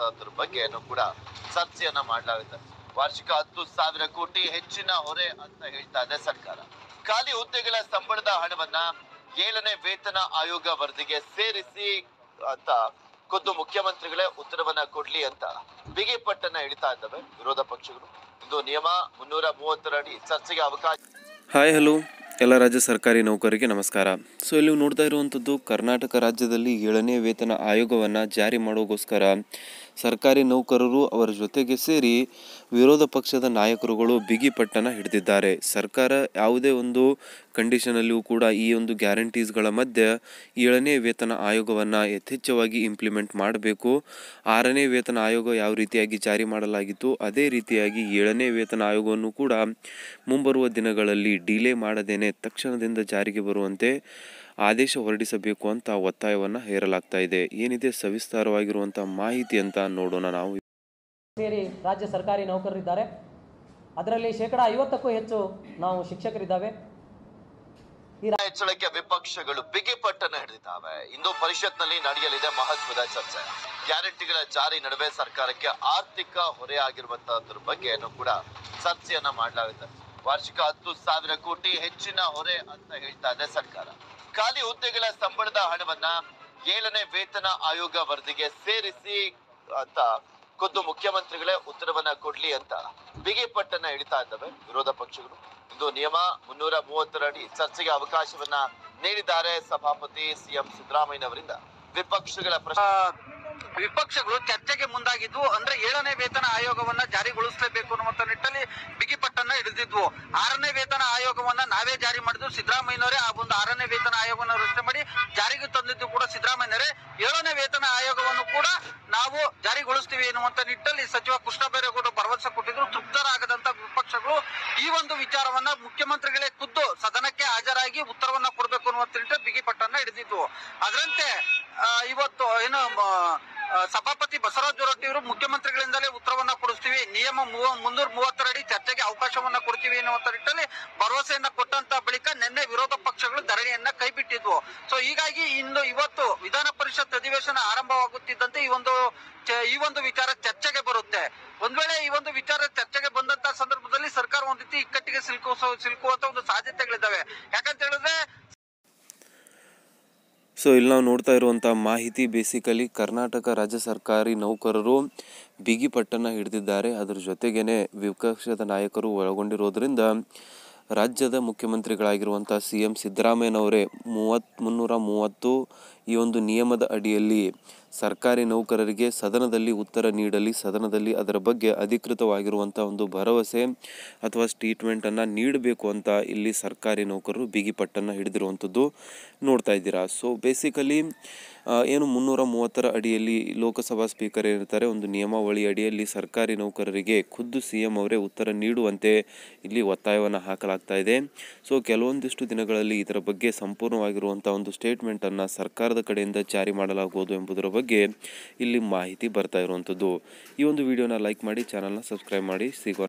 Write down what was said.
ಆಗಿರುವಂತಹದ್ರ ಬಗ್ಗೆನೂ ಕೂಡ ಚರ್ಚೆಯನ್ನ ಮಾಡಲಾಗುತ್ತೆ ವಾರ್ಷಿಕ ಹತ್ತು ಸಾವಿರ ಕೋಟಿ ಹೆಚ್ಚಿನ ಹೊರೆ ಅಂತ ಹೇಳ್ತಾ ಇದೆ ಸರ್ಕಾರ ಖಾಲಿ ಹುದ್ದೆಗಳ ಸಂಬಳದ ಹಣವನ್ನ ಏಳನೇ ವೇತನ ಆಯೋಗ ವರದಿಗೆ ಸೇರಿಸಿ ಅಂತ ಖುದ್ದು ಮುಖ್ಯಮಂತ್ರಿಗಳೇ ಉತ್ತರವನ್ನ ಕೊಡ್ಲಿ ಅಂತ ಬಿಗಿ ಪಟ್ಟನ್ನ ಹಿಡಿತಾ ಇದ್ದಾವೆ ವಿರೋಧ ಪಕ್ಷಗಳು ಇದು ನಿಯಮ ಮುನ್ನೂರ ಮೂವತ್ತರ ಅಡಿ ಚರ್ಚೆಗೆ ಅವಕಾಶ ಹಾಯ್ ಹಲೋ ಎಲ್ಲ ರಾಜ್ಯ ಸರ್ಕಾರಿ ನೌಕರರಿಗೆ ನಮಸ್ಕಾರ ಸೊ ಇಲ್ಲಿ ನೀವು ನೋಡ್ತಾ ಇರುವಂಥದ್ದು ಕರ್ನಾಟಕ ರಾಜ್ಯದಲ್ಲಿ ಏಳನೇ ವೇತನ ಆಯೋಗವನ್ನು ಜಾರಿ ಮಾಡೋಗೋಸ್ಕರ ಸರ್ಕಾರಿ ನೌಕರರು ಅವರ ಜೊತೆಗೆ ಸೇರಿ ವಿರೋಧ ಪಕ್ಷದ ನಾಯಕರುಗಳು ಬಿಗಿ ಪಟ್ಟನ್ನು ಹಿಡಿದಿದ್ದಾರೆ ಸರ್ಕಾರ ಯಾವುದೇ ಒಂದು ಕಂಡೀಷನಲ್ಲಿಯೂ ಕೂಡ ಈ ಒಂದು ಗ್ಯಾರಂಟೀಸ್ಗಳ ಮಧ್ಯೆ ಏಳನೇ ವೇತನ ಆಯೋಗವನ್ನು ಯಥೇಚ್ಛವಾಗಿ ಇಂಪ್ಲಿಮೆಂಟ್ ಮಾಡಬೇಕು ಆರನೇ ವೇತನ ಆಯೋಗ ಯಾವ ರೀತಿಯಾಗಿ ಜಾರಿ ಮಾಡಲಾಗಿತ್ತು ಅದೇ ರೀತಿಯಾಗಿ ಏಳನೇ ವೇತನ ಆಯೋಗವನ್ನು ಕೂಡ ಮುಂಬರುವ ದಿನಗಳಲ್ಲಿ ಡಿಲೇ ಮಾಡದೇನೆ ತಕ್ಷಣದಿಂದ ಜಾರಿಗೆ ಬರುವಂತೆ ಆದೇಶ ಹೊರಡಿಸಬೇಕು ಅಂತ ಒತ್ತಾಯವನ್ನು ಹೇರಲಾಗ್ತಾ ಇದೆ ಏನಿದೆ ಸವಿಸ್ತಾರವಾಗಿರುವಂಥ ಮಾಹಿತಿ ಅಂತ ನೋಡೋಣ ನಾವು ಸೇರಿ ರಾಜ್ಯ ಸರ್ಕಾರಿ ನೌಕರರಿದ್ದಾರೆ ಅದರಲ್ಲಿ ಶೇಕಡ ಐವತ್ತಕ್ಕೂ ಹೆಚ್ಚು ನಾವು ಶಿಕ್ಷಕರಿದ್ದಾವೆ ಹೆಚ್ಚಳಕ್ಕೆ ವಿಪಕ್ಷಗಳು ಬಿಗಿ ಪಟ್ಟನ್ನ ಹಿಡಿದಿದ್ದಾವೆ ಇಂದು ಪರಿಷತ್ನಲ್ಲಿ ನಡೆಯಲಿದೆ ಮಹತ್ವದ ಚರ್ಚೆ ಗ್ಯಾರಂಟಿಗಳ ಜಾರಿ ನಡುವೆ ಸರ್ಕಾರಕ್ಕೆ ಆರ್ಥಿಕ ಹೊರೆ ಆಗಿರುವಂತಹದ್ರ ಬಗ್ಗೆನೂ ಕೂಡ ಚರ್ಚೆಯನ್ನ ಮಾಡಲಾಗುತ್ತೆ ವಾರ್ಷಿಕ ಹತ್ತು ಸಾವಿರ ಕೋಟಿ ಹೆಚ್ಚಿನ ಹೊರೆ ಅಂತ ಹೇಳ್ತಾ ಇದೆ ಸರ್ಕಾರ ಖಾಲಿ ಹುದ್ದೆಗಳ ಸಂಬಳದ ಹಣವನ್ನ ಏಳನೇ ವೇತನ ಆಯೋಗ ವರದಿಗೆ ಸೇರಿಸಿ ಅಂತ ಖುದ್ದು ಮುಖ್ಯಮಂತ್ರಿಗಳೇ ಉತ್ತರವನ್ನ ಕೊಡ್ಲಿ ಅಂತ ಬಿಗಿ ಪಟ್ಟನ್ನ ಹಿಡಿತಾ ಇದ್ದಾವೆ ವಿರೋಧ ಪಕ್ಷಗಳು ಇದು ನಿಯಮ ಮುನ್ನೂರ ಮೂವತ್ತರ ಅಡಿ ಚರ್ಚೆಗೆ ಅವಕಾಶವನ್ನ ನೀಡಿದ್ದಾರೆ ಸಭಾಪತಿ ಸಿಎಂ ಸಿದ್ದರಾಮಯ್ಯನವರಿಂದ ವಿಪಕ್ಷಗಳ ಪ್ರಶ್ನೆ ವಿಪಕ್ಷಗಳು ಚರ್ಚೆಗೆ ಮುಂದಾಗಿದ್ವು ಅಂದ್ರೆ ಏಳನೇ ವೇತನ ಆಯೋಗವನ್ನ ಜಾರಿಗೊಳಿಸಲೇಬೇಕು ಅನ್ನುವಂತ ನಿಟ್ಟಲ್ಲಿ ಬಿಗಿಪಟ್ಟನ್ನ ಹಿಡಿದಿದ್ವು ಆರನೇ ವೇತನ ಆಯೋಗವನ್ನ ನಾವೇ ಜಾರಿ ಮಾಡಿದ್ವು ಸಿದ್ದರಾಮಯ್ಯನವರೇ ಆ ಒಂದು ಆರನೇ ವೇತನ ಆಯೋಗವನ್ನು ರಚನೆ ಮಾಡಿ ಜಾರಿಗೆ ತಂದಿದ್ದು ಕೂಡ ಸಿದ್ದರಾಮಯ್ಯನವರೇ ಏಳನೇ ವೇತನ ಆಯೋಗವನ್ನು ಕೂಡ ನಾವು ಜಾರಿಗೊಳಿಸ್ತೀವಿ ಎನ್ನುವಂತ ನಿಟ್ಟಲ್ಲಿ ಸಚಿವ ಕೃಷ್ಣ ಬೈರೇಗೌಡ ಭರವಸೆ ಕೊಟ್ಟಿದ್ರು ತೃಪ್ತರಾಗದಂತ ವಿಪಕ್ಷಗಳು ಈ ಒಂದು ವಿಚಾರವನ್ನ ಮುಖ್ಯಮಂತ್ರಿಗಳೇ ಖುದ್ದು ಸದನಕ್ಕೆ ಹಾಜರಾಗಿ ಉತ್ತರವನ್ನ ಕೊಡಬೇಕು ಅನ್ನುವಂತ ನಿಟ್ಟಲ್ಲಿ ಬಿಗಿಪಟ್ಟನ್ನ ಹಿಡಿದಿದ್ವು ಅದರಂತೆ ಆ, ಇವತ್ತು ಏನು ಮ, ಆ, ಸಭಾಪತಿ ಬಸವರಾಜ ಹೊರಟ್ಟಿ ಅವರು ಮುಖ್ಯಮಂತ್ರಿಗಳಿಂದಲೇ ಉತ್ತರವನ್ನ ಕೊಡಿಸ್ತೀವಿ ನಿಯಮ ಮೂವ- ಮುನ್ನೂರ ಮೂವತ್ತರ ಅಡಿ ಚರ್ಚೆಗೆ ಅವಕಾಶವನ್ನ ಕೊಡ್ತೀವಿ ಎನ್ನುವಂತ ನಿಟ್ಟಲ್ಲಿ ಭರವಸೆಯನ್ನ ಕೊಟ್ಟಂತ ಬಳಿಕ ನಿನ್ನೆ ವಿರೋಧ ಪಕ್ಷಗಳು ಧರಣಿಯನ್ನ ಕೈಬಿಟ್ಟಿದ್ವು ಸೊ ಹೀಗಾಗಿ ಇಂದು ಇವತ್ತು ವಿಧಾನ ಪರಿಷತ್ ಅಧಿವೇಶನ ಆರಂಭವಾಗುತ್ತಿದ್ದಂತೆ ಈ ಒಂದು ಚ- ಈ ಒಂದು ವಿಚಾರ ಚರ್ಚೆಗೆ ಬರುತ್ತೆ ಒಂದ್ ವೇಳೆ ಈ ಒಂದು ವಿಚಾರ ಚರ್ಚೆಗೆ ಬಂದಂತ ಸಂದರ್ಭದಲ್ಲಿ ಸರ್ಕಾರ ಒಂದ್ ರೀತಿ ಇಕ್ಕಟ್ಟಿಗೆ ಸಿಲುಕುವ ಸಿಲುಕುವಂತ ಒಂದು ಸಾಧ್ಯತೆಗಳಿದ್ದಾವೆ ಯಾಕಂತ ಹೇಳಿದ್ರೆ ಸೊ ಇಲ್ಲಿ ನಾವು ನೋಡ್ತಾ ಇರುವಂಥ ಮಾಹಿತಿ ಬೇಸಿಕಲಿ ಕರ್ನಾಟಕ ರಾಜ್ಯ ಸರ್ಕಾರಿ ನೌಕರರು ಬಿಗಿ ಪಟ್ಟನ್ನು ಹಿಡಿದಿದ್ದಾರೆ ಅದರ ಜೊತೆಗೇನೆ ವಿಪಕ್ಷದ ನಾಯಕರು ಒಳಗೊಂಡಿರೋದ್ರಿಂದ ರಾಜ್ಯದ ಮುಖ್ಯಮಂತ್ರಿಗಳಾಗಿರುವಂಥ ಸಿ ಎಂ ಸಿದ್ದರಾಮಯ್ಯನವರೇ ಮೂವತ್ತು ಮುನ್ನೂರ ಮೂವತ್ತು ಈ ಒಂದು ನಿಯಮದ ಅಡಿಯಲ್ಲಿ ಸರ್ಕಾರಿ ನೌಕರರಿಗೆ ಸದನದಲ್ಲಿ ಉತ್ತರ ನೀಡಲಿ ಸದನದಲ್ಲಿ ಅದರ ಬಗ್ಗೆ ಅಧಿಕೃತವಾಗಿರುವಂಥ ಒಂದು ಭರವಸೆ ಅಥವಾ ಸ್ಟೇಟ್ಮೆಂಟನ್ನು ನೀಡಬೇಕು ಅಂತ ಇಲ್ಲಿ ಸರ್ಕಾರಿ ನೌಕರರು ಬಿಗಿ ಪಟ್ಟನ್ನು ಹಿಡಿದಿರುವಂಥದ್ದು ನೋಡ್ತಾ ಇದ್ದೀರಾ ಸೊ ಬೇಸಿಕಲಿ ಏನು ಮುನ್ನೂರ ಮೂವತ್ತರ ಅಡಿಯಲ್ಲಿ ಲೋಕಸಭಾ ಸ್ಪೀಕರ್ ಏನಿರ್ತಾರೆ ಒಂದು ನಿಯಮಾವಳಿ ಅಡಿಯಲ್ಲಿ ಸರ್ಕಾರಿ ನೌಕರರಿಗೆ ಖುದ್ದು ಸಿ ಎಂ ಅವರೇ ಉತ್ತರ ನೀಡುವಂತೆ ಇಲ್ಲಿ ಒತ್ತಾಯವನ್ನು ಹಾಕಲಾಗ್ತಾ ಇದೆ ಸೊ ಕೆಲವೊಂದಿಷ್ಟು ದಿನಗಳಲ್ಲಿ ಇದರ ಬಗ್ಗೆ ಸಂಪೂರ್ಣವಾಗಿರುವಂಥ ಒಂದು ಸ್ಟೇಟ್ಮೆಂಟನ್ನು ಸರ್ಕಾರದ ಕಡೆಯಿಂದ ಜಾರಿ ಮಾಡಲಾಗುವುದು ಎಂಬುದರ ಬಗ್ಗೆ ಇಲ್ಲಿ ಮಾಹಿತಿ ಬರ್ತಾ ಇರುವಂಥದ್ದು ಈ ಒಂದು ವಿಡಿಯೋನ ಲೈಕ್ ಮಾಡಿ ಚಾನಲ್ನ ಸಬ್ಸ್ಕ್ರೈಬ್ ಮಾಡಿ ಸಿಗೋ